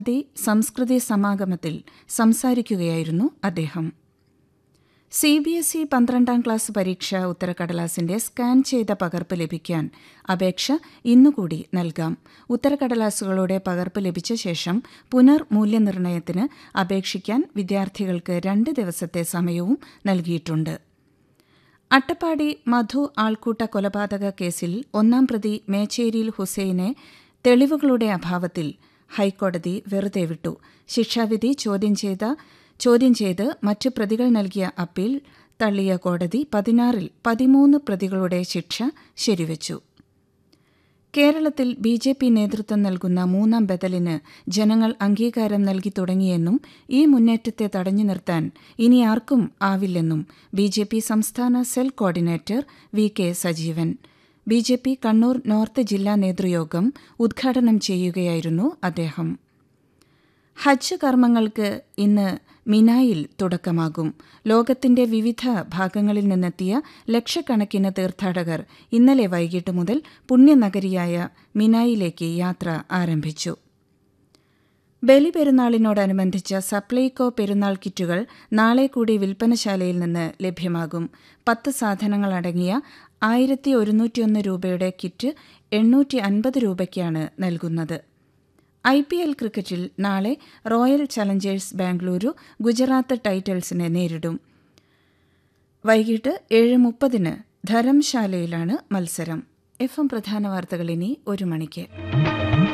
the സംസ്കൃതി സമാഗമത്തിൽ സംസാരിക്കുകയായിരുന്നു അദ്ദേഹം സി ബി എസ് ഇ പന്ത്രണ്ടാം ക്ലാസ് പരീക്ഷ ഉത്തരക്കടലാസിന്റെ സ്കാൻ ചെയ്ത പകർപ്പ് ലഭിക്കാൻ അപേക്ഷ ഇന്നുകൂടി നൽകാം ഉത്തരക്കടലാസുകളുടെ പകർപ്പ് ലഭിച്ച ശേഷം പുനർ മൂല്യനിർണ്ണയത്തിന് അപേക്ഷിക്കാൻ വിദ്യാർത്ഥികൾക്ക് രണ്ട് ദിവസത്തെ സമയവും നൽകിയിട്ടുണ്ട് അട്ടപ്പാടി മധു ആൾക്കൂട്ട കൊലപാതക കേസിൽ ഒന്നാം പ്രതി മേച്ചേരിയിൽ ഹുസൈനെ തെളിവുകളുടെ അഭാവത്തിൽ ഹൈക്കോടതി വെറുതെ വിട്ടു ശിക്ഷാവിധി ചോദ്യം ചെയ്ത ചോദ്യം ചെയ്ത് മറ്റ് പ്രതികൾ നൽകിയ അപ്പീൽ തള്ളിയ കോടതി പതിനാറിൽ പതിമൂന്ന് പ്രതികളുടെ ശിക്ഷ ശരിവച്ചു കേരളത്തിൽ ബി ജെ പി നേതൃത്വം നൽകുന്ന മൂന്നാം ബദലിന് ജനങ്ങൾ അംഗീകാരം നൽകി തുടങ്ങിയെന്നും ഈ മുന്നേറ്റത്തെ തടഞ്ഞു നിർത്താൻ ഇനി ആർക്കും ആവില്ലെന്നും ബി ജെ പി സംസ്ഥാന cell coordinator V K Sajeevan B J P Kannur north ജില്ലാ നേതൃയോഗം ഉദ്ഘാടനം ചെയ്യുകയായിരുന്നു അദ്ദേഹം ഹജ്ജ് കർമ്മങ്ങൾക്ക് ഇന്ന് മിനായിൽ തുടക്കമാകും ലോകത്തിന്റെ വിവിധ ഭാഗങ്ങളിൽ നിന്നെത്തിയ ലക്ഷക്കണക്കിന് തീർത്ഥാടകർ ഇന്നലെ വൈകിട്ട് മുതൽ പുണ്യനഗരിയായ മിനായിലേക്ക് യാത്ര ആരംഭിച്ചു ബലിപെരുന്നാളിനോടനുബന്ധിച്ച സപ്ലൈകോ പെരുന്നാൾ കിറ്റുകൾ നാളെ കൂടി വിൽപ്പനശാലയിൽ നിന്ന് ലഭ്യമാകും പത്ത് സാധനങ്ങളടങ്ങിയ ആയിരത്തി ഒരുന്നൂറ്റിയൊന്ന് രൂപയുടെ കിറ്റ് എണ്ണൂറ്റി അൻപത് രൂപയ്ക്കാണ് നൽകുന്നത് ഐ പി എൽ ക്രിക്കറ്റിൽ നാളെ റോയൽ ചലഞ്ചേഴ്സ് ബാംഗ്ലൂരു ഗുജറാത്ത് ടൈറ്റൽസിനെ നേരിടും വൈകിട്ട് ഏഴ് മുപ്പതിന് ധരംശാലയിലാണ് മത്സരം എഫ് എം പ്രധാന വാർത്തകൾ ഇനി ഒരു മണിക്ക്